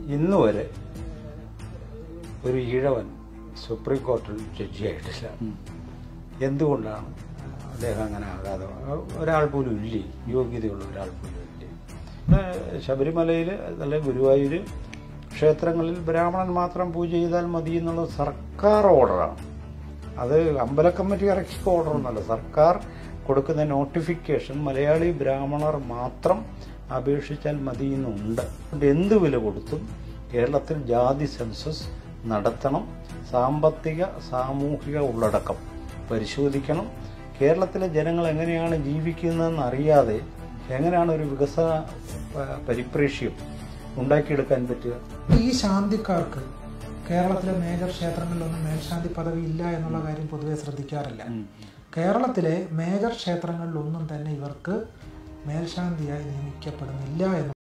ഇന്ന് വരെ ഒരു ഈഴവൻ സുപ്രീം കോടതിയിൽ ജഡ്ജിയായിട്ടില്ല എന്തുകൊണ്ടാണ് അദ്ദേഹം അങ്ങനെ ആകാതെ ഒരാൾ പോലും ഇല്ലേ യോഗ്യതയുള്ള ഒരാൾ പോലും ഇല്ലേ പിന്നെ ശബരിമലയിൽ അല്ലെ ഗുരുവായൂർ ക്ഷേത്രങ്ങളിൽ ബ്രാഹ്മണൻ മാത്രം പൂജ ചെയ്താൽ മതി എന്നുള്ളത് സർക്കാർ ഓർഡറാണ് അത് അമ്പല കമ്മിറ്റി ഇറക്കിയ ഓർഡറൊന്നുമല്ല സർക്കാർ കൊടുക്കുന്ന നോട്ടിഫിക്കേഷൻ മലയാളി ബ്രാഹ്മണർ മാത്രം അപേക്ഷിച്ചാൽ മതി എന്നുണ്ട് അതുകൊണ്ട് എന്ത് വില കൊടുത്തും കേരളത്തിൽ ജാതി സെൻസസ് നടത്തണം സാമ്പത്തിക സാമൂഹിക ഉള്ളടക്കം പരിശോധിക്കണം കേരളത്തിലെ ജനങ്ങൾ എങ്ങനെയാണ് ജീവിക്കുന്നതെന്ന് അറിയാതെ എങ്ങനെയാണ് ഒരു വികസന പ- പരിപ്രേക്ഷ്യം ഉണ്ടാക്കിയെടുക്കാൻ പറ്റുക ഈ ശാന്തിക്കാർക്ക് കേരളത്തിലെ മേജർ ക്ഷേത്രങ്ങളിലൊന്നും മേൽശാന്തി പദവി ഇല്ല എന്നുള്ള കാര്യം പൊതുവെ ശ്രദ്ധിക്കാറില്ല കേരളത്തിലെ മേജർ ക്ഷേത്രങ്ങളിലൊന്നും തന്നെ ഇവർക്ക് മേൽശാന്തിയായി നിയമിക്കപ്പെടുന്നില്ല എന്ന്